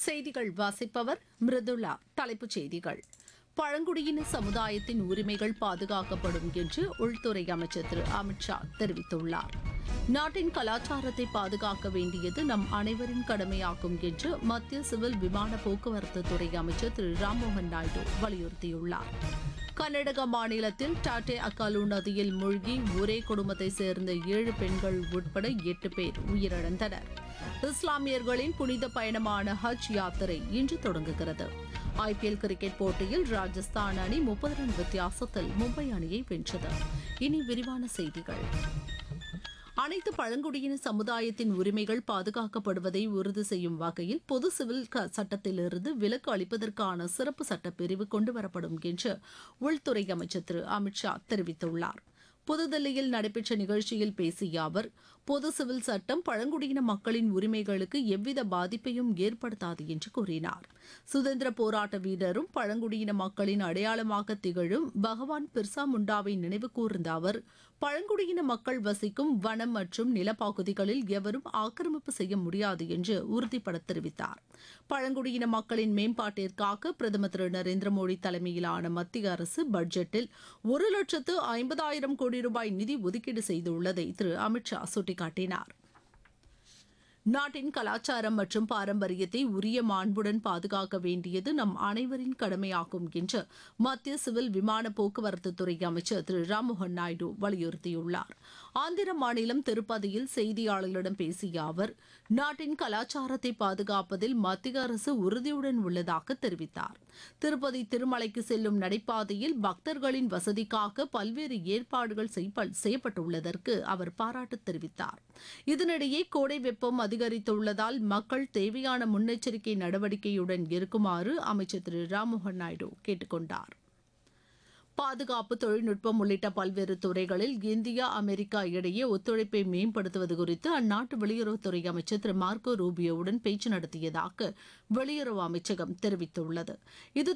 செய்திகள் வாசிப்பவர் மிருதுளா தலைப்புச் செய்திகள் பழங்குடியின சமுதாயத்தின் உரிமைகள் பாதுகாக்கப்படும் என்று உள்துறை அமைச்சர் திரு அமித்ஷா தெரிவித்துள்ளார் நாட்டின் கலாச்சாரத்தை பாதுகாக்க வேண்டியது நம் அனைவரின் கடமையாகும் என்று மத்திய சிவில் விமான போக்குவரத்து துறை அமைச்சர் திரு ராம்மோகன் நாயுடு வலியுறுத்தியுள்ளார் கர்நாடக மாநிலத்தில் டாட்டே அக்காலு நதியில் மூழ்கி ஒரே குடும்பத்தைச் சேர்ந்த ஏழு பெண்கள் உட்பட எட்டு பேர் உயிரிழந்தனர் இஸ்லாமியர்களின் புனித பயணமான ஹஜ் யாத்திரை இன்று தொடங்குகிறது ஐபிஎல் கிரிக்கெட் போட்டியில் ராஜஸ்தான் அணி முப்பது ரன் வித்தியாசத்தில் மும்பை அணியை வென்றது இனி விரிவான செய்திகள் அனைத்து பழங்குடியின சமுதாயத்தின் உரிமைகள் பாதுகாக்கப்படுவதை உறுதி செய்யும் வகையில் பொது சிவில் க- சட்டத்திலிருந்து விலக்கு அளிப்பதற்கான சிறப்பு சட்டப் பிரிவு கொண்டுவரப்படும் என்று உள்துறை அமைச்சர் திரு அமித்ஷா தெரிவித்துள்ளார் புதுதில்லியில் நடைபெற்ற நிகழ்ச்சியில் பேசிய அவர் பொது சிவில் சட்டம் பழங்குடியின மக்களின் உரிமைகளுக்கு எவ்வித பாதிப்பையும் ஏற்படுத்தாது என்று கூறினார் சுதந்திர போராட்ட வீரரும் பழங்குடியின மக்களின் அடையாளமாக திகழும் பகவான் பிர்சா முண்டாவை நினைவு கூர்ந்த அவர் பழங்குடியின மக்கள் வசிக்கும் வனம் மற்றும் நிலப்பகுதிகளில் எவரும் ஆக்கிரமிப்பு செய்ய முடியாது என்று உறுதிபட தெரிவித்தார் பழங்குடியின மக்களின் மேம்பாட்டிற்காக பிரதமர் திரு நரேந்திர மோடி தலைமையிலான மத்திய அரசு பட்ஜெட்டில் ஒரு லட்சத்து ஐம்பதாயிரம் கோடி ரூபாய் நிதி ஒதுக்கீடு செய்துள்ளதை திரு அமித்ஷா சுட்டிக்காட்டினார் நாட்டின் கலாச்சாரம் மற்றும் பாரம்பரியத்தை உரிய மாண்புடன் பாதுகாக்க வேண்டியது நம் அனைவரின் கடமையாகும் என்று மத்திய சிவில் விமான போக்குவரத்து துறை அமைச்சர் திரு ராம்மோகன் நாயுடு வலியுறுத்தியுள்ளார் ஆந்திர மாநிலம் திருப்பதியில் செய்தியாளர்களிடம் பேசிய அவர் நாட்டின் கலாச்சாரத்தை பாதுகாப்பதில் மத்திய அரசு உறுதியுடன் உள்ளதாக தெரிவித்தார் திருப்பதி திருமலைக்கு செல்லும் நடைபாதையில் பக்தர்களின் வசதிக்காக பல்வேறு ஏற்பாடுகள் செய்ப்ப- செய்யப்பட்டுள்ளதற்கு அவர் பாராட்டு தெரிவித்தார் இதனிடையே கோடை வெப்பம் அதிகரித்துள்ளதால் மக்கள் தேவையான முன்னெச்சரிக்கை நடவடிக்கையுடன் இருக்குமாறு அமைச்சர் திரு ராம்மோகன் நாயுடு கேட்டுக்கொண்டார் பாதுகாப்பு தொழில்நுட்பம் உள்ளிட்ட பல்வேறு துறைகளில் இந்தியா அமெரிக்கா இடையே ஒத்துழைப்பை மேம்படுத்துவது குறித்து அந்நாட்டு வெளியுறவுத்துறை அமைச்சர் திரு மார்க்கோ ரூபியோவுடன் பேச்சு நடத்தியதாக வெளியுறவு அமைச்சகம் தெரிவித்துள்ளது இது